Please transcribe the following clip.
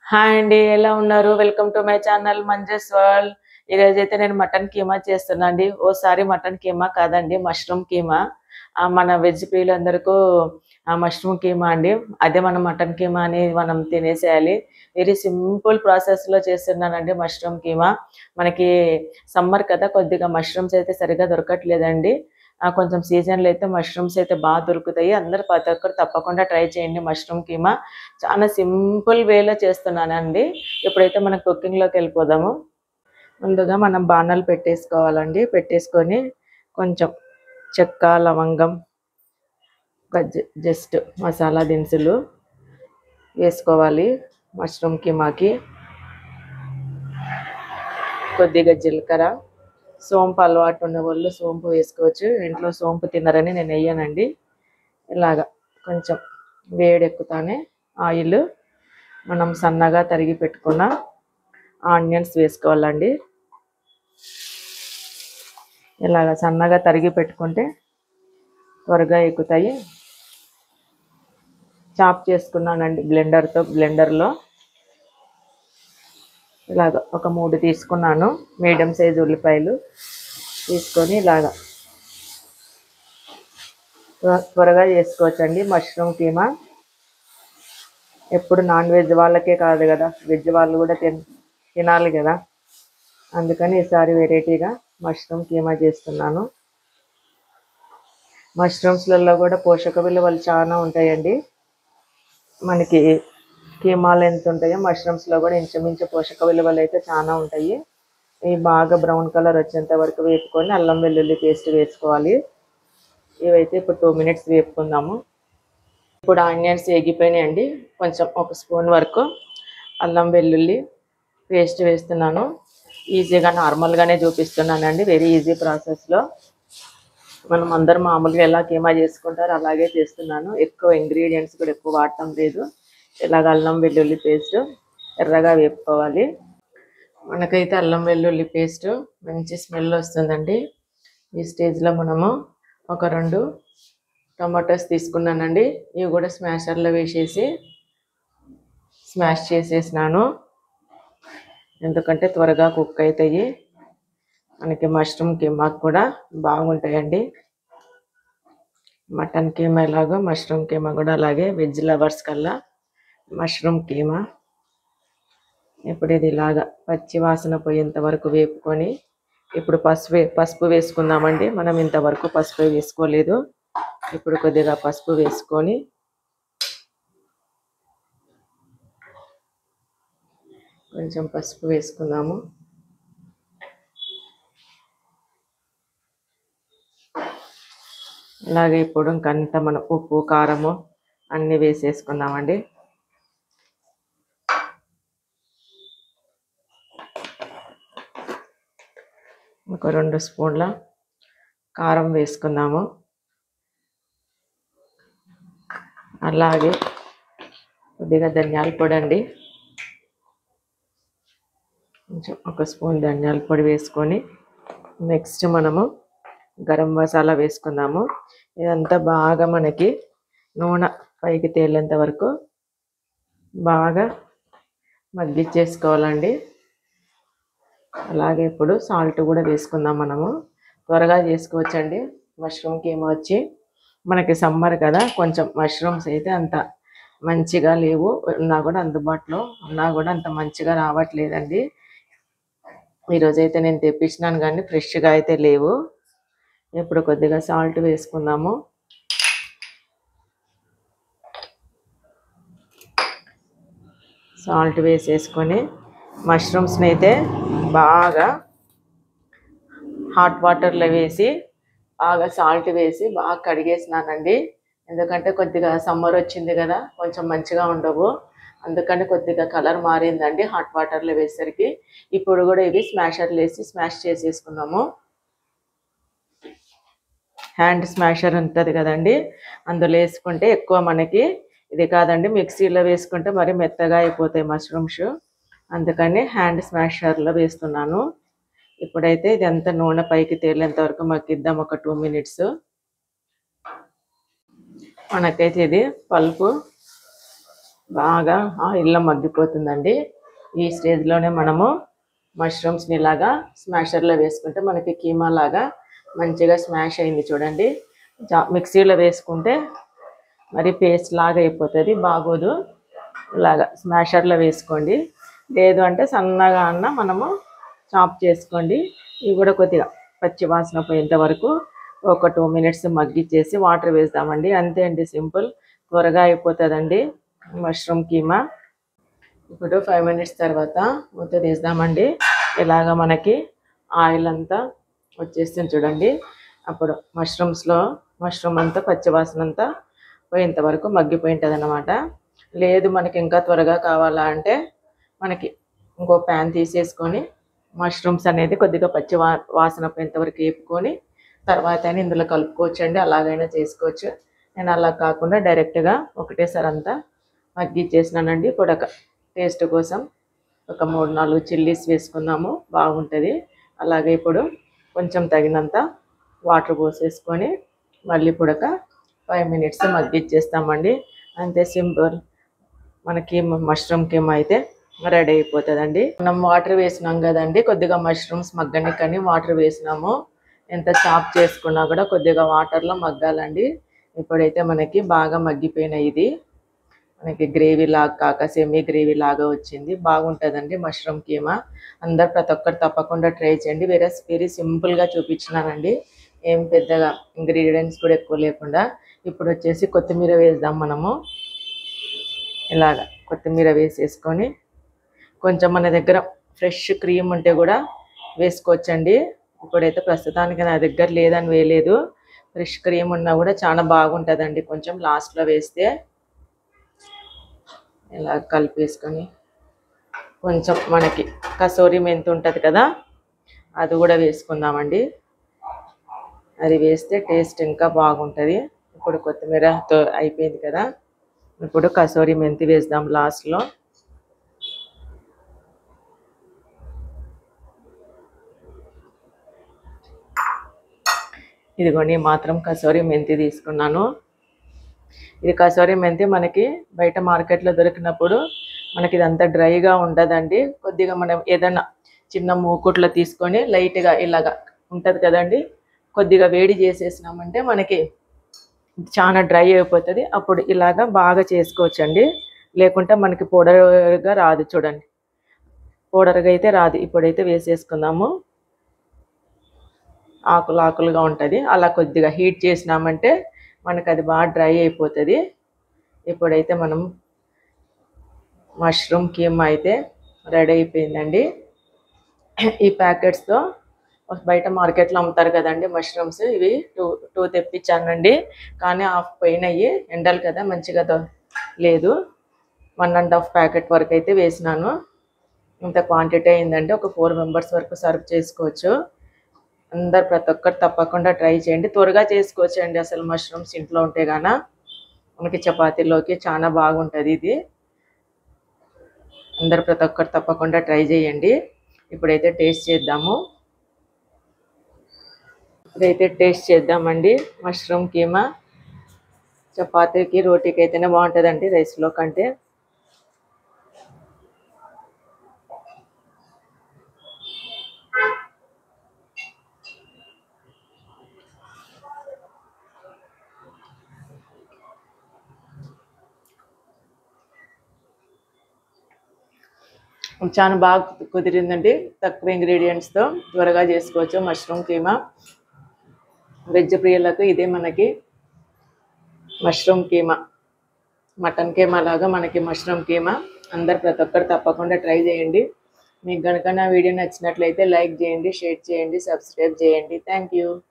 hi అండి ఎలా ఉన్నారు welcome to my channel Manju's world ఈరోజు అయితే నేను మటన్ కీమా చేస్తున్నా అండి ఓసారి మటన్ కీమా కాదండి మష్రూమ్ కీమా ఆ, మన వెజ్ ప్రియులందరికీ ఆ మష్రూమ్ కీమా అండి అదే మనం మటన్ కీమా అని మనం తినేసేయాలి వెరీ సింపుల్ ప్రాసెస్లో చేస్తున్నానండి మష్రూమ్ కీమా మనకి సమ్మర్ కదా కొద్దిగా మష్రూమ్స్ అయితే సరిగా దొరకట్లేదండి ఆ, కొంచెం సీజన్లో అయితే మష్రూమ్స్ అయితే బాగా దొరుకుతాయి అందరు ప్రతి ఒక్కరు తప్పకుండా ట్రై చేయండి మష్రూమ్ కీమా చాలా సింపుల్ వేలో చేస్తున్నానండి ఇప్పుడైతే మనం కుకింగ్లోకి వెళ్ళిపోదాము ముందుగా మనం బాణాలు పెట్టేసుకోవాలండి పెట్టేసుకొని కొంచెం చెక్క లవంగం ఒక జ- జస్ట్ మసాలా దినుసులు వేసుకోవాలి మష్రూమ్ కీమాకి కొద్దిగా జీలకర్ర సోంపు అలవాటు ఉన్న వాళ్ళు సోంపు వేసుకోవచ్చు ఇంట్లో సోంపు తినరని నేను వేయనండి ఇలాగా కొంచెం వేడెక్కుతానే ఆయిల్ మనం సన్నగా తరిగి పెట్టుకున్న ఆనియన్స్ వేసుకోవాలండి ఇలాగ సన్నగా తరిగి పెట్టుకుంటే త్వరగా ఎక్కుతాయి చాప్ చేసుకున్నానండి బ్లెండర్తో బ్లెండర్లో ఇలాగ ఒక మూడు తీసుకున్నాను మీడియం సైజు ఉల్లిపాయలు తీసుకొని ఇలాగ త్వ- త్వరగా చేసుకోవచ్చండి మష్రూమ్ కీమా ఎప్పుడు నాన్ వెజ్ వాళ్ళకే కాదు కదా వెజ్ వాళ్ళు కూడా తిన్ తినాలి కదా అందుకని ఈసారి వెరైటీగా మష్రూమ్ కీమా చేస్తున్నాను మష్రూమ్స్లలో కూడా పోషక విలువలు చాలా ఉంటాయండి మనకి కీమాలు ఎంత ఉంటాయో మష్రూమ్స్లో కూడా ఇంచుమించు పోషక విలువలు అయితే చాలా ఉంటాయి ఇవి బాగా బ్రౌన్ కలర్ వచ్చేంత వరకు వేపుకొని అల్లం వెల్లుల్లి పేస్ట్ వేసుకోవాలి ఇవైతే ఇప్పుడు టూ మినిట్స్ వేపుకుందాము ఇప్పుడు ఆనియన్స్ ఎగిపోయినాయండి కొంచెం ఒక స్పూన్ వరకు అల్లం వెల్లుల్లి పేస్ట్ వేస్తున్నాను ఈజీగా నార్మల్గానే చూపిస్తున్నానండి వెరీ ఈజీ ప్రాసెస్లో మనం అందరం మామూలుగా ఎలా కీమా చేసుకుంటారో అలాగే చేస్తున్నాను ఎక్కువ ఇంగ్రీడియంట్స్ కూడా ఎక్కువ వాడటం లేదు ఇలాగ అల్లం వెల్లుల్లి పేస్ట్ ఎర్రగా వేపుకోవాలి మనకైతే అల్లం వెల్లుల్లి పేస్ట్ మంచి స్మెల్ వస్తుందండి ఈ స్టేజ్లో మనము ఒక రెండు టమాటోస్ తీసుకున్నానండి ఇవి కూడా స్మాషర్లో వేసేసి స్మాష్ చేసేసినాను ఎందుకంటే త్వరగా కుక్ అవుతాయి మనకి మష్రూమ్ కీమాకు కూడా బాగుంటాయండి మటన్ కీమా ఎలాగో మష్రూమ్ కీమా కూడా అలాగే వెజ్ లవర్స్ కల్లా మష్రూమ్ కీమా ఇప్పుడు ఇది ఇలాగా పచ్చి వాసన పోయేంత వరకు వేపుకొని ఇప్పుడు పసుపు వే- పసుపు వేసుకుందామండి మనం ఇంతవరకు పసుపు వేసుకోలేదు ఇప్పుడు కొద్దిగా పసుపు వేసుకొని కొంచెం పసుపు వేసుకుందాము అలాగే ఇప్పుడు ఇంకంత మన ఉప్పు కారము అన్నీ వేసేసుకుందామండి ఒక రెండు స్పూన్ల కారం వేసుకుందాము అలాగే కొద్దిగా ధనియాల పొడి అండి కొంచెం ఒక స్పూన్ ధనియాల పొడి వేసుకొని నెక్స్ట్ మనము గరం మసాలా వేసుకుందాము ఇదంతా బాగా మనకి నూనె పైకి తేలేంత వరకు బాగా మగ్గిచ్చేసుకోవాలండి అలాగే ఇప్పుడు సాల్ట్ కూడా వేసుకుందాం మనము త్వరగా చేసుకోవచ్చండి మష్రూమ్కి ఏమో వచ్చి మనకి సమ్మర్ కదా కొంచెం మష్రూమ్స్ అయితే అంత మంచిగా లేవు ఉన్నా కూడా అందుబాటులో ఉన్నా కూడా అంత మంచిగా రావట్లేదండి ఈరోజు అయితే నేను తెప్పించినాను కానీ ఫ్రెష్గా అయితే లేవు ఇప్పుడు కొద్దిగా సాల్ట్ వేసుకుందాము సాల్ట్ వేసేసుకొని మష్రూమ్స్ని అయితే బాగా హాట్ వాటర్లో వేసి బాగా సాల్ట్ వేసి బాగా కడిగేసినానండి ఎందుకంటే కొద్దిగా సమ్మర్ వచ్చింది కదా కొంచెం మంచిగా ఉండవు అందుకని కొద్దిగా కలర్ మారిందండి హాట్ వాటర్లో వేసరికి ఇప్పుడు కూడా ఇవి స్మాషర్లు వేసి స్మాష్ చేసేసుకున్నాము హ్యాండ్ స్మాషర్ ఉంటుంది కదండి అందులో వేసుకుంటే ఎక్కువ మనకి ఇది కాదండి మిక్సీలో వేసుకుంటే మరి మెత్తగా అయిపోతాయి మష్రూమ్స్ అందుకని హ్యాండ్ స్మాషర్లో వేస్తున్నాను ఇప్పుడైతే ఇది అంతా నూనె పైకి తేలేంత వరకు మగ్గిద్దాం ఒక టూ మినిట్స్ మనకైతే ఇది పల్పు బాగా ఆయిల్లో మగ్గిపోతుందండి ఈ స్టేజ్లోనే మనము మష్రూమ్స్ని ఇలాగా స్మాషర్లో వేసుకుంటే మనకి కీమా లాగా మంచిగా స్మాష్ అయింది చూడండి జా- మిక్సీలో వేసుకుంటే మరి పేస్ట్ లాగా అయిపోతుంది బాగోదు ఇలాగా స్మాషర్లో వేసుకోండి లేదు అంటే సన్నగా అన్న మనము చాప్ చేసుకోండి ఇవి కూడా కొద్దిగా పచ్చి వాసన పోయేంత వరకు ఒక టూ మినిట్స్ మగ్గిచ్చేసి వాటర్ వేస్తామండి అంతే అండి సింపుల్ త్వరగా అయిపోతుందండి మష్రూమ్ కీమా ఇప్పుడు ఫైవ్ మినిట్స్ తర్వాత మూత తీద్దామండి ఇలాగ మనకి ఆయిల్ అంతా వచ్చేస్తుంది చూడండి అప్పుడు మష్రూమ్స్లో మష్రూమ్ అంతా పచ్చివాసన అంతా పోయేంత వరకు మగ్గిపోయి ఉంటుంది అనమాట లేదు మనకి ఇంకా త్వరగా కావాలా అంటే మనకి ఇంకో ప్యాన్ తీసేసుకొని మష్రూమ్స్ అనేది కొద్దిగా పచ్చి వా వాసన పోయేంత వరకు వేపుకొని తర్వాత అయినా ఇందులో కలుపుకోవచ్చు అండి అలాగైనా చేసుకోవచ్చు నేను అలా కాకుండా డైరెక్ట్గా ఒకటేసారి అంతా మగ్గిచ్చేసినానండి ఇప్పుడు ఒక టేస్ట్ కోసం ఒక మూడు నాలుగు చిల్లీస్ వేసుకుందాము బాగుంటుంది అలాగే ఇప్పుడు కొంచెం తగినంత వాటర్ పోసేసుకొని మళ్ళీ ఇప్పుడు ఒక ఫైవ్ మినిట్స్ మగ్గిచ్చేస్తామండి అంతే సింపుల్ మనకి మష్రూమ్ కిమ్ అయితే రెడీ అయిపోతుందండి మనం వాటర్ వేసినాం కదండి కొద్దిగా మష్రూమ్స్ మగ్గనికని వాటర్ వేసినాము ఎంత చాప్ చేసుకున్నా కూడా కొద్దిగా వాటర్లో మగ్గాలండి ఇప్పుడైతే మనకి బాగా మగ్గిపోయినాయి ఇది మనకి గ్రేవీ లాగా కాక సెమీ గ్రేవీ లాగా వచ్చింది బాగుంటుందండి మష్రూమ్ కీమా అందరు ప్రతి ఒక్కరు తప్పకుండా ట్రై చేయండి వేరే వెరీ సింపుల్గా చూపించినానండి ఏం పెద్దగా ఇంగ్రీడియంట్స్ కూడా ఎక్కువ లేకుండా ఇప్పుడు వచ్చేసి కొత్తిమీర వేద్దాం మనము ఇలాగ కొత్తిమీర వేసేసుకొని కొంచెం మన దగ్గర ఫ్రెష్ క్రీమ్ ఉంటే కూడా వేసుకోవచ్చండి ఇప్పుడైతే ప్రస్తుతానికి నా దగ్గర లేదని వేయలేదు ఫ్రెష్ క్రీమ్ ఉన్నా కూడా చాలా బాగుంటుందండి కొంచెం లాస్ట్లో వేస్తే ఇలా కలిపేసుకొని కొంచెం మనకి కసూరి మెంతి ఉంటుంది కదా అది కూడా వేసుకుందామండి అది వేస్తే టేస్ట్ ఇంకా బాగుంటుంది ఇప్పుడు కొత్తిమీరతో అయిపోయింది కదా ఇప్పుడు కసూరి మెంతి వేద్దాం లాస్ట్లో ఇదిగోండి మాత్రం కసూరి మెంతి తీసుకున్నాను ఇది కసూరి మెంతి మనకి బయట మార్కెట్లో దొరికినప్పుడు మనకి ఇదంతా డ్రైగా ఉండదండి కొద్దిగా మనం ఏదైనా చిన్న మూకుట్లో తీసుకొని లైట్గా ఇలాగా ఉంటుంది కదండి కొద్దిగా వేడి చేసేసినామంటే మనకి చాలా డ్రై అయిపోతుంది అప్పుడు ఇలాగా బాగా చేసుకోవచ్చండి లేకుంటే మనకి పౌడర్గా రాదు చూడండి పౌడర్గా అయితే రాదు ఇప్పుడైతే వేసేసుకుందాము ఆకులు ఆకులుగా ఉంటుంది అలా కొద్దిగా హీట్ చేసినామంటే మనకు అది బాగా డ్రై అయిపోతుంది ఇప్పుడైతే మనం మష్రూమ్ కీమ్ అయితే రెడీ అయిపోయిందండి ఈ ప్యాకెట్స్తో బయట మార్కెట్లో అమ్ముతారు కదండి మష్రూమ్స్ ఇవి టూ టూ తెప్పించానండి కానీ హాఫ్ పోయినాయి ఎండలు కదా మంచిగా దొ- లేదు వన్ అండ్ హాఫ్ ప్యాకెట్ వరకు అయితే వేసినాను ఇంత క్వాంటిటీ అయిందండి ఒక ఫోర్ మెంబర్స్ వరకు సర్వ్ చేసుకోవచ్చు అందరు ప్రతి ఒక్కరు తప్పకుండా ట్రై చేయండి త్వరగా చేసుకోవచ్చు అండి అసలు మష్రూమ్స్ ఇంట్లో ఉంటే గాన మనకి చపాతీలోకి చాలా బాగుంటుంది ఇది అందరు ప్రతి ఒక్కరు తప్పకుండా ట్రై చేయండి ఇప్పుడైతే టేస్ట్ చేద్దాము ఇప్పుడైతే టేస్ట్ చేద్దామండి మష్రూమ్ కీమా చపాతీకి రోటీకి అయితేనే బాగుంటుందండి రైస్లో కంటే చాలా బాగా కుదిరిందండి తక్కువ ఇంగ్రీడియంట్స్తో త్వరగా చేసుకోవచ్చు మష్రూమ్ కీమా వెజ్ ప్రియులకు ఇదే మనకి మష్రూమ్ కీమా మటన్ కీమా లాగా మనకి మష్రూమ్ కీమా అందరు ప్రతి ఒక్కరు తప్పకుండా ట్రై చేయండి మీకు కనుక నా వీడియో నచ్చినట్లయితే లైక్ చేయండి షేర్ చేయండి సబ్స్క్రైబ్ చేయండి థ్యాంక్ యూ